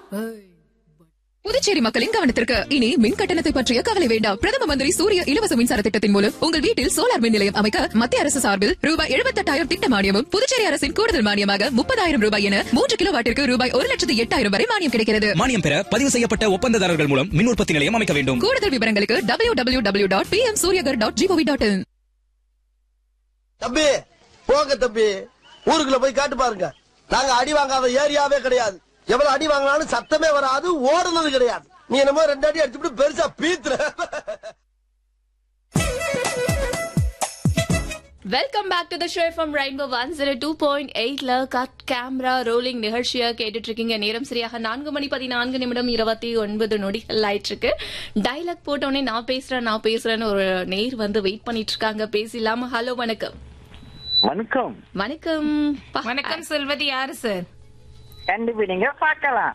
புதுச்சேரி மக்களின் கவனத்திற்கு இனி மின் கட்டணத்தை பற்றிய கவலை வேண்டாம் பிரதம மந்திரி சூரிய இலவச மின்சார திட்டத்தின் மூலம் உங்கள் வீட்டில் சோலார் மின் நிலையம் அமைக்க மத்திய அரசு சார்பில் ரூபாய் எழுபத்தெட்டாயிரம் திட்ட மானியமும் புதுச்சேரி அரசின் கூடுதல் மானியமாக முப்பதாயிரம் ரூபாய் என மூன்று கிலோ வாட்டிற்கு ரூபாய் ஒரு லட்சத்து எட்டாயிரம் வரை மானியம் கிடைக்கிறது மானியம் பெற பதிவு செய்யப்பட்ட ஒப்பந்ததாரர்கள் மூலம் மின் உற்பத்தி நிலையம் அமைக்க வேண்டும் கூடுதல் விவரங்களுக்கு W W W dot P M Suryaghar dot G O V dot in தம்பி போங்க தம்பி ஊருக்குள்ள போய் காட்டு பாருங்க நாங்க அடி வாங்காத ஏரியாவே கிடையாது எவ்வளவு அடி வாங்கினாலும் சத்தமே வராது ஓடுனது கிடையாது நீ என்னமோ ரெண்டு அடி அடிச்சுட்டு பெருசா பீத்துற welcome back to the show from rainbow one zero two point எயிட்ல கட் கேமரா ரோலிங் நிகழ்ச்சியை கேட்டுட்டு இருக்கீங்க நேரம் சரியாக நான்கு மணி பதினான்கு நிமிடம் இருபத்தி ஒன்பது நொடிகள் ஆயிட்டு இருக்கு டைலாக் போட்டோடனே நான் பேசுறேன் நான் பேசுறேன்னு ஒரு நேர் வந்து வெயிட் பண்ணிட்டு இருக்காங்க பேசிடலாமா ஹலோ வணக்கம் வணக்கம் வணக்கம் பா- வணக்கம் சொல்வது யாரு சார் கண்டிப்பா நீங்க பார்க்கலாம்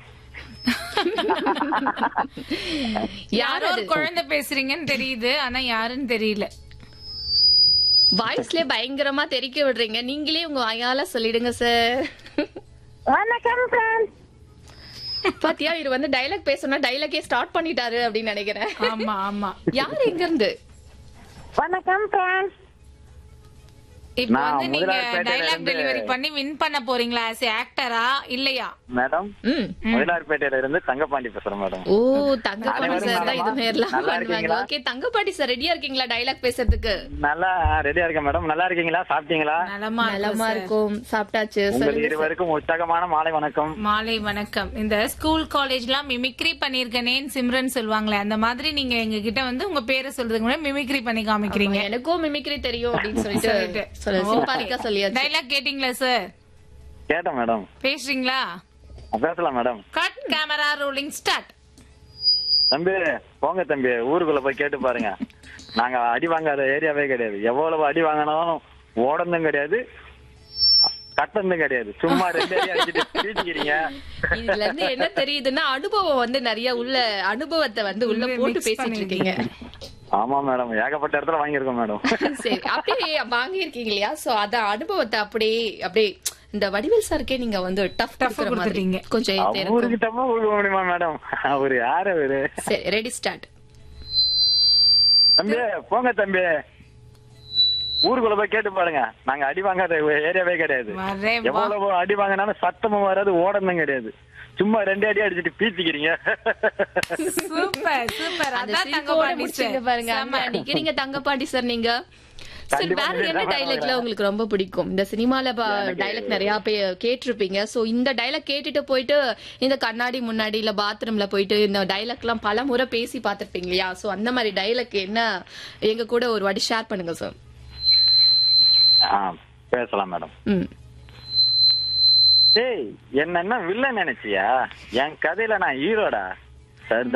யார் யாரோ ஒரு அது குழந்தை பேசுறீங்கன்னு தெரியுது ஆனா யாருன்னு தெரியல வாய்ஸ்ல பயங்கரமா தெரிக்க விடுறீங்க நீங்களே உங்க வாயால சொல்லிடுங்க சார் வணக்கம் ஃப்ரெண்ட்ஸ் பாத்தியா இவர் வந்து டைலாக் பேசணும்னா டைலாக்கே ஸ்டார்ட் பண்ணிட்டாரு அப்படின்னு நினைக்கிறேன் ஆமா ஆமா யார் எங்க இருந்து வணக்கம் ஃப்ரெண்ட்ஸ் இப்ப நான் வந்து நீங்க முதலாளிப்பேட்டையில டைலாக் இருந்து- டெலிவரி பண்ணி வின் பண்ண போறீங்களா ஆஸ் ஆக்டரா இல்லையா மேடம் ம் மயிலாடுபேட்டையில இருந்து தங்கபாண்டி பேசுறேன் மேடம் ஓ தங்கப்பாண்டி அனைவரும் சார் தான் இது நலமா? மாதிரிலாம் நல்லா பண்ணுவாங்க இருக்கீங்களா? ஓகே தங்கப்பாண்டி சார் ரெடியா இருக்கீங்களா டைலாக் பேசுறதுக்கு நல்லா ரெடியா இருக்கேன் மேடம் நல்லா இருக்கீங்களா சாப்பிட்டீங்களா நலமா நலமா நலமா இருக்கும் சாப்பிட்டாச்சு உங்கள் சொல்லுங்க sir. இருவருக்கும் உற்சாகமான மாலை வணக்கம் மாலை வணக்கம் இந்த ஸ்கூல் காலேஜ்லாம் மிமிக்ரி பண்ணிருக்கனேன்னு சிம்ரன் சொல்லுவாங்களே அந்த மாதிரி நீங்க எங்க கிட்ட வந்து உங்க பேரை சொல்றதுக்கு முன்னாடி மிமிக்ரி பண்ணி காமிக்கிறீங்க ஆமா, எனக்கும் மிமிக்ரி தெரியும் அப்படின்னு சொல்லிட்டு சொல்லிட்டு. சொல்ல சிம்பாலிக்கா சொல்லியாச்சு டைலாக் கேட்டீங்களா சார் கேட்டேன் மேடம் பேசுறீங்களா பேசலாம் madam cut camera rolling start தம்பி போங்க தம்பி ஊருக்குள்ள போய் கேட்டு பாருங்க நாங்க அடி வாங்காத ஏரியாவே கிடையாது எவ்வளவு அடி வாங்கினாலும் ஓடந்தும் கிடையாது கட்டந்தும் கிடையாது சும்மா ரெண்டு அடி அடிச்சுட்டு பீட்டிக்கிறீங்க இதுல இருந்து என்ன தெரியுதுன்னா அனுபவம் வந்து நிறைய உள்ள அனுபவத்தை வந்து உள்ள உள்ள போட்டு mix பேசிட்டு இருக்கீங்க ஆமா மேடம் ஏகப்பட்ட இடத்துல வாங்கியிருக்கோம் மேடம் சரி அப்படியே வாங்கியிருக்கீங்க இல்லையா சோ அத அனுபவத்தை அப்படியே அப்படியே இந்த வடிவேல் சாருக்கே நீங்க வந்து டஃப் Tough கொடுக்குற மாதிரி கொடுத்துட்டீங்க. கொஞ்சம் இருக்கும் அவருக்கு தப்பா கொடுக்க முடியுமா மேடம் அவரு யாரு அவரு சரி ரெடி ஸ்டார்ட் தம்பி போங்க தம்பி ஊருக்குள்ள போய் கேட்டு பாருங்க நாங்க அடி வாங்காத ஏரியாவே கிடையாது வரேன் வா. எவ்வளவு அடி வாங்கினாலும் சத்தமும் வராது ஓடணும் கிடையாது சும்மா ரெண்டு அடி அடிச்சிட்டு பீச்சிக்கிறீங்க சூப்பர் சூப்பர் அந்த அதான் சிரிப்போட தங்கபாண்டி முடிச்சீங்க சார் பாருங்க செம்ம. அங்க நிக்கிறீங்க தங்கப்பாண்டி சார் நீங்க சரி கண்டிப்பா வேற நீங்க என்ன தான் டைலாக்ல வாங்குறேன். உங்களுக்கு ரொம்ப பிடிக்கும் இந்த சினிமால எனக்கு- டைலாக் நிறைய பே கேட்டிருப்பீங்க சோ இந்த டைலாக் கேட்டுட்டு போயிட்டு இந்த கண்ணாடி முன்னாடி இல்ல பாத்ரூம்ல போயிட்டு இந்த டைலாக் எல்லாம் பல முறை பேசி பாத்திருப்பீங்க இல்லையா சோ அந்த மாதிரி டைலாக் என்ன எங்க கூட ஒரு வாட்டி ஷேர் பண்ணுங்க சார் ஆ, பேசலாம் மேடம் ம் டேய் என்ன என்ன வில்லன் நினைச்சியா என் கதையில நான் ஹீரோடா சார்